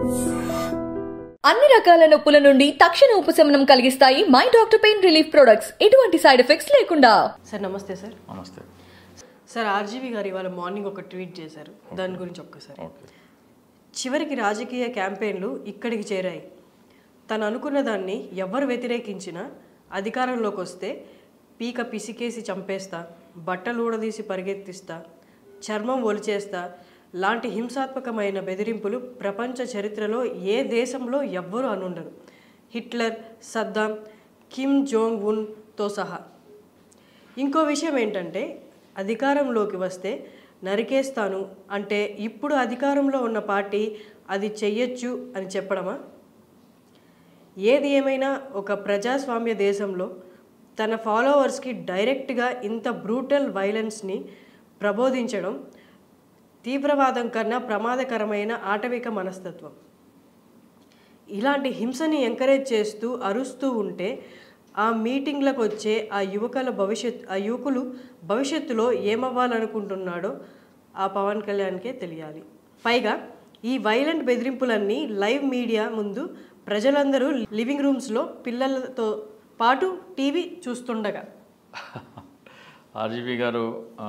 అన్ని రకాల నొప్పుల నుండి తక్షణ ఉపశమనం కలిగిస్తాయి my doctor pain relief products ఎటువంటి సైడ్ ఎఫెక్ట్స్ లేకుండా సార్ నమస్తే సార్ నమస్తే సార్ ఆర్జీవి గారు ఇవాళ మార్నింగ్ ఒక ట్వీట్ చేశారు దాని గురించి ఒక్కసారి ఓకే చివరికి రాజకీయ క్యాంపెయిన్లు ఇక్కడికి చేరాయి తను అనుకున్న దాన్ని ఎవరు వ్యతిరేకించినా అధికారంలోకి వస్తే పీక పిసికేసి చంపేస్తా బట్టలు ఊడదీసి పరిగెత్తిస్తా చర్మం ఒలిచేస్తా లాంటి హింసాత్మకమైన బెదిరింపులు ప్రపంచ చరిత్రలో ఏ దేశంలో ఎవ్వరూ అనుండరు హిట్లర్ సద్దాం కిమ్ జోంగ్ ఉన్తో సహా ఇంకో విషయం ఏంటంటే అధికారంలోకి వస్తే నరికేస్తాను అంటే ఇప్పుడు అధికారంలో ఉన్న పార్టీ అది చెయ్యొచ్చు అని చెప్పడమా ఏది ఏమైనా ఒక ప్రజాస్వామ్య దేశంలో తన ఫాలోవర్స్కి డైరెక్ట్గా ఇంత బ్రూటల్ వైలెన్స్ని ప్రబోధించడం తీవ్రవాదం కన్నా ప్రమాదకరమైన ఆటవిక మనస్తత్వం ఇలాంటి హింసని ఎంకరేజ్ చేస్తూ అరుస్తూ ఉంటే ఆ మీటింగ్లకు వచ్చే ఆ యువకుల భవిష్యత్ ఆ యువకులు భవిష్యత్తులో ఏమవ్వాలనుకుంటున్నాడో ఆ పవన్ కళ్యాణ్కే తెలియాలి పైగా ఈ వైలెంట్ బెదిరింపులన్నీ లైవ్ మీడియా ముందు ప్రజలందరూ లివింగ్ రూమ్స్లో పిల్లలతో పాటు టీవీ చూస్తుండగా ఆర్జీవి గారు ఆ,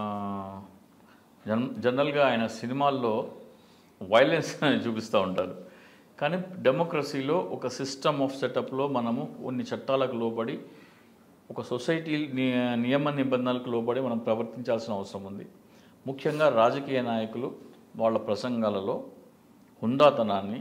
జన్ జనరల్గా ఆయన సినిమాల్లో వైలెన్స్ చూపిస్తూ ఉంటారు కానీ డెమోక్రసీలో ఒక సిస్టమ్ ఆఫ్ సెటప్లో మనము కొన్ని చట్టాలకు లోబడి ఒక సొసైటీ ని- నియమ నిబంధనలకు లోబడి మనం ప్రవర్తించాల్సిన అవసరం ఉంది ముఖ్యంగా రాజకీయ నాయకులు వాళ్ళ ప్రసంగాలలో హుందాతనాన్ని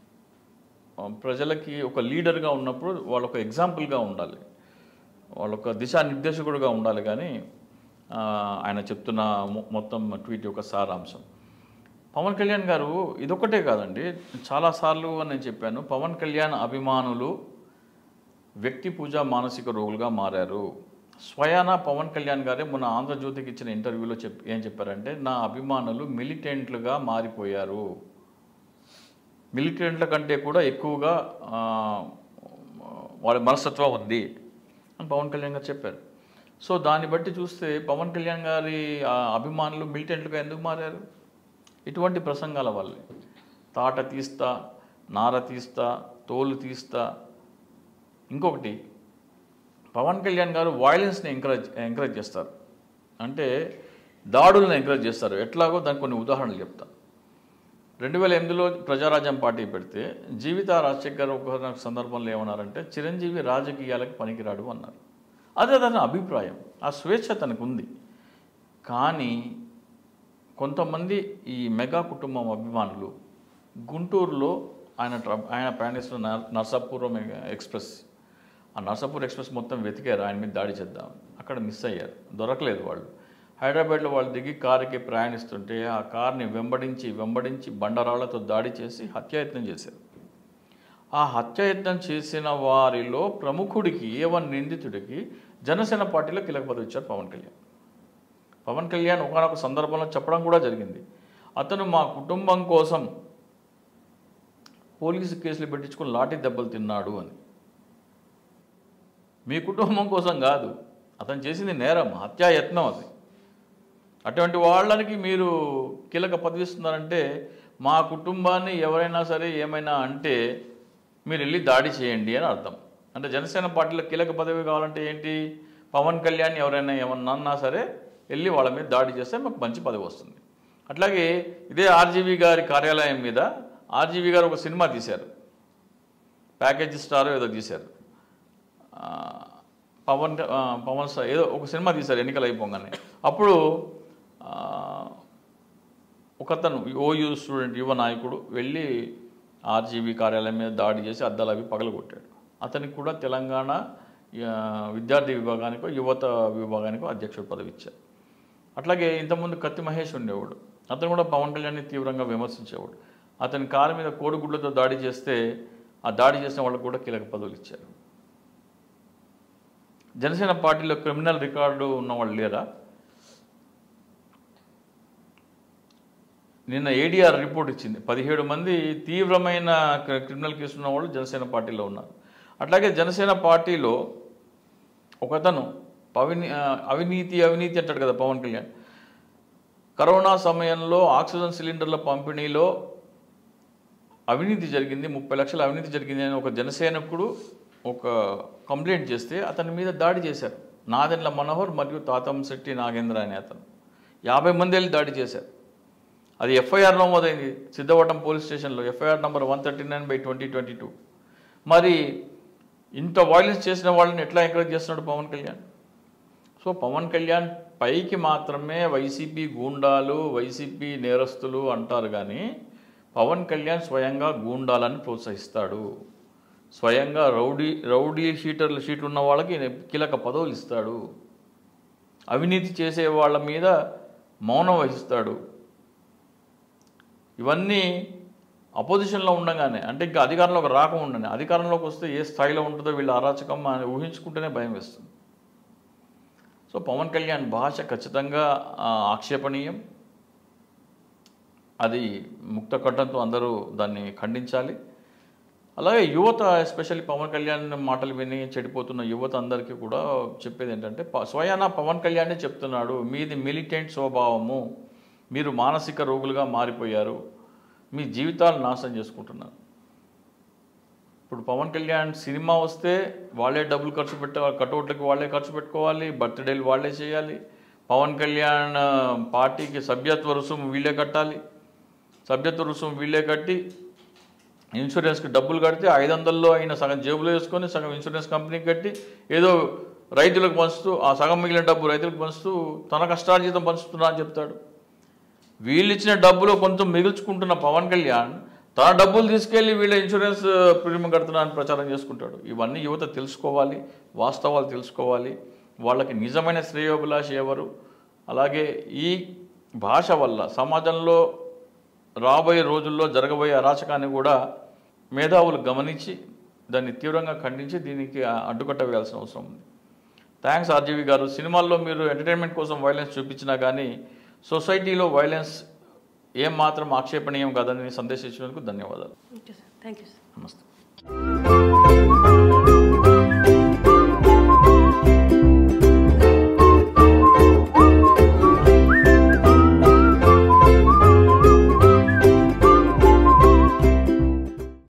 ఆ, ప్రజలకి ఒక లీడర్గా ఉన్నప్పుడు వాళ్ళు ఒక ఎగ్జాంపుల్గా ఉండాలి వాళ్ళు ఒక దిశానిర్దేశకుడుగా ఉండాలి కానీ ఆ, ఆయన చెప్తున్న మొ- మొత్తం ట్వీట్ యొక్క సారాంశం పవన్ కళ్యాణ్ గారు ఇదొక్కటే కాదండి చాలాసార్లు నేను చెప్పాను పవన్ కళ్యాణ్ అభిమానులు వ్యక్తి పూజ మానసిక రోగులుగా మారారు స్వయాన పవన్ కళ్యాణ్ గారే మొన్న ఆంధ్రజ్యోతికి ఇచ్చిన ఇంటర్వ్యూలో చెప్ ఏం చెప్పారంటే నా అభిమానులు మిలిటెంట్లుగా మారిపోయారు మిలిటెంట్ల కంటే కూడా ఎక్కువగా ఆ, వాళ్ళ మనస్తత్వం ఉంది అని పవన్ కళ్యాణ్ గారు చెప్పారు సో దాన్ని బట్టి చూస్తే పవన్ కళ్యాణ్ గారి ఆ, అభిమానులు మిలిటెంట్లుగా ఎందుకు మారారు ఇటువంటి ప్రసంగాల వల్లే తాట తీస్తా నార తీస్తా తోలు తీస్తా ఇంకొకటి పవన్ కళ్యాణ్ గారు వాయిలెన్స్ని ఎంకరేజ్ ఎంకరేజ్ చేస్తారు అంటే దాడులను ఎంకరేజ్ చేస్తారు ఎట్లాగో దానికి కొన్ని ఉదాహరణలు చెప్తా రెండు వేల ఎనిమిదిలో ప్రజారాజ్యం పార్టీ పెడితే జీవిత రాజశేఖర్ గారు ఒక సందర్భంలో ఏమన్నారంటే చిరంజీవి రాజకీయాలకు పనికిరాడు అన్నారు అదే తన అభిప్రాయం ఆ స్వేచ్ఛ తనకు ఉంది కానీ కొంతమంది ఈ మెగా కుటుంబం అభిమానులు గుంటూరులో ఆయన ట్ర- ఆయన ప్రయాణిస్తున్న నర్- నర్సాపురం ఎక్స్ప్రెస్ ఆ నర్సాపూర్ ఎక్స్ప్రెస్ మొత్తం వెతికారు ఆయన మీద దాడి చేద్దాం అక్కడ మిస్ అయ్యారు దొరకలేదు వాళ్ళు హైదరాబాద్లో వాళ్ళు దిగి కారుకి ప్రయాణిస్తుంటే ఆ కార్ని వెంబడించి వెంబడించి బండరాళ్లతో దాడి చేసి హత్యాయత్నం చేశారు ఆ హత్యాయత్నం చేసిన వారిలో ప్రముఖుడికి ఏవన్ నిందితుడికి జనసేన పార్టీలో కీలక పదవి ఇచ్చారు పవన్ కళ్యాణ్ పవన్ కళ్యాణ్ ఒకనొక సందర్భంలో చెప్పడం కూడా జరిగింది అతను మా కుటుంబం కోసం పోలీసు కేసులు పెట్టించుకుని లాఠీ దెబ్బలు తిన్నాడు అని మీ కుటుంబం కోసం కాదు అతను చేసింది నేరం హత్యాయత్నం అది అటువంటి వాళ్ళకి మీరు కీలక పదవి ఇస్తున్నారంటే మా కుటుంబాన్ని ఎవరైనా సరే ఏమైనా అంటే మీరు వెళ్ళి దాడి చేయండి అని అర్థం అంటే జనసేన పార్టీలో కీలక పదవి కావాలంటే ఏంటి పవన్ కళ్యాణ్ ఎవరైనా ఏమన్నా అన్నా సరే వెళ్ళి వాళ్ళ మీద దాడి చేస్తే మాకు మంచి పదవి వస్తుంది అట్లాగే ఇదే ఆర్జీవీ గారి కార్యాలయం మీద ఆర్జీవీ గారు ఒక సినిమా తీశారు ప్యాకేజ్ స్టార్ ఏదో తీశారు ఆ, పవన్ ఆ, పవన్ స్టార్ ఏదో ఒక సినిమా తీశారు ఎన్నికలు అయిపోగానే అప్పుడు ఆ, ఒకతను ఓయూ స్టూడెంట్ యువ నాయకుడు వెళ్ళి ఆర్జీబీ కార్యాలయం మీద దాడి చేసి అద్దాలు అవి పగలగొట్టాడు అతనికి కూడా తెలంగాణ ఆ, విద్యార్థి విభాగానికో యువత విభాగానికో అధ్యక్షుడు పదవి ఇచ్చారు అట్లాగే ఇంతకుముందు కత్తి మహేష్ ఉండేవాడు అతను కూడా పవన్ కళ్యాణ్ని తీవ్రంగా విమర్శించేవాడు అతని కారు మీద కోడిగుడ్లతో దాడి చేస్తే ఆ దాడి చేసిన వాళ్ళకు కూడా కీలక పదవులు ఇచ్చారు జనసేన పార్టీలో క్రిమినల్ రికార్డు ఉన్నవాళ్ళు లేరా నిన్న ఏడీఆర్ రిపోర్ట్ ఇచ్చింది పదిహేడు మంది తీవ్రమైన క్రి- క్రిమినల్ కేసు ఉన్న వాళ్ళు జనసేన పార్టీలో ఉన్నారు అట్లాగే జనసేన పార్టీలో ఒకతను పవిని ఆ, అవినీతి అవినీతి అంటాడు కదా పవన్ కళ్యాణ్ కరోనా సమయంలో ఆక్సిజన్ సిలిండర్ల పంపిణీలో అవినీతి జరిగింది ముప్పై లక్షల అవినీతి జరిగింది అని ఒక జనసేనకుడు ఒక కంప్లైంట్ చేస్తే అతని మీద దాడి చేశారు నాదెండ్ల మనోహర్ మరియు తాతంశెట్టి నాగేంద్ర అనే అతను యాభై మంది వెళ్ళి దాడి చేశారు అది ఎఫ్ఐఆర్ నమోదైంది సిద్ధవటం పోలీస్ స్టేషన్లో FIR number one thirty nine by twenty twenty two మరి ఇంత వైలెన్స్ చేసిన వాళ్ళని ఎట్లా ఎంకరేజ్ చేస్తున్నాడు పవన్ కళ్యాణ్ సో పవన్ కళ్యాణ్ పైకి మాత్రమే వైసీపీ గూండాలు వైసీపీ నేరస్తులు అంటారు కానీ పవన్ కళ్యాణ్ స్వయంగా గూండాలని ప్రోత్సహిస్తాడు స్వయంగా రౌడీ రౌడీ షీటర్లు షీట్లు ఉన్న వాళ్ళకి కీలక పదవులు ఇస్తాడు అవినీతి చేసే వాళ్ళ మీద మౌనం వహిస్తాడు ఇవన్నీ అపోజిషన్లో ఉండగానే అంటే ఇంకా అధికారంలోకి రాకుండా అధికారంలోకి వస్తే ఏ స్థాయిలో ఉంటుందో వీళ్ళ అరాచకం అని ఊహించుకుంటేనే భయం వేస్తుంది సో పవన్ కళ్యాణ్ భాష ఖచ్చితంగా ఆ, ఆక్షేపణీయం అది ముక్త కంఠంతో అందరూ దాన్ని ఖండించాలి అలాగే యువత ఎస్పెషల్లీ పవన్ కళ్యాణ్ మాటలు విని చెడిపోతున్న యువత అందరికీ కూడా చెప్పేది ఏంటంటే ప- స్వయాన పవన్ కళ్యాణే చెప్తున్నాడు మీది మిలిటెంట్ స్వభావము మీరు మానసిక రోగులుగా మారిపోయారు మీ జీవితాలు నాశనం చేసుకుంటున్నారు ఇప్పుడు పవన్ కళ్యాణ్ సినిమా వస్తే వాళ్ళే డబ్బులు ఖర్చు పెట్ట కటౌట్లకి వాళ్ళే ఖర్చు పెట్టుకోవాలి బర్త్డేలు వాళ్ళే చేయాలి పవన్ కళ్యాణ్ ఆ, పార్టీకి సభ్యత్వ రుసుము వీళ్ళే కట్టాలి సభ్యత్వ రుసుము వీళ్ళే కట్టి ఇన్సూరెన్స్కి డబ్బులు కడితే ఐదు వందల్లో అయిన సగం జేబులో వేసుకొని సగం ఇన్సూరెన్స్ కంపెనీకి కట్టి ఏదో రైతులకు పంచుతూ ఆ సగం మిగిలిన డబ్బు రైతులకు పంచుతూ తన కష్టార్జితం పంచుతున్నా అని చెప్తాడు వీళ్ళు ఇచ్చిన డబ్బులు కొంచెం మిగుల్చుకుంటున్న పవన్ కళ్యాణ్ తన డబ్బులు తీసుకెళ్లి వీళ్ళ ఇన్సూరెన్స్ ప్రీమియం కడుతున్నా అని ప్రచారం చేసుకుంటాడు ఇవన్నీ యువత తెలుసుకోవాలి వాస్తవాలు తెలుసుకోవాలి వాళ్ళకి నిజమైన శ్రేయోభిలాషి ఎవరు అలాగే ఈ భాష వల్ల సమాజంలో రాబోయే రోజుల్లో జరగబోయే అరాచకాన్ని కూడా మేధావులు గమనించి దాన్ని తీవ్రంగా ఖండించి దీనికి అడ్డుకట్ట వేయాల్సిన అవసరం ఉంది థ్యాంక్స్ ఆర్జీవి గారు సినిమాల్లో మీరు ఎంటర్టైన్మెంట్ కోసం వైలెన్స్ చూపించినా కానీ సొసైటీలో వైలెన్స్ ఏం మాత్రం ఆక్షేపణీయం కాదని సందేశించినందుకు ధన్యవాదాలు okay sir thank you sir నమస్తే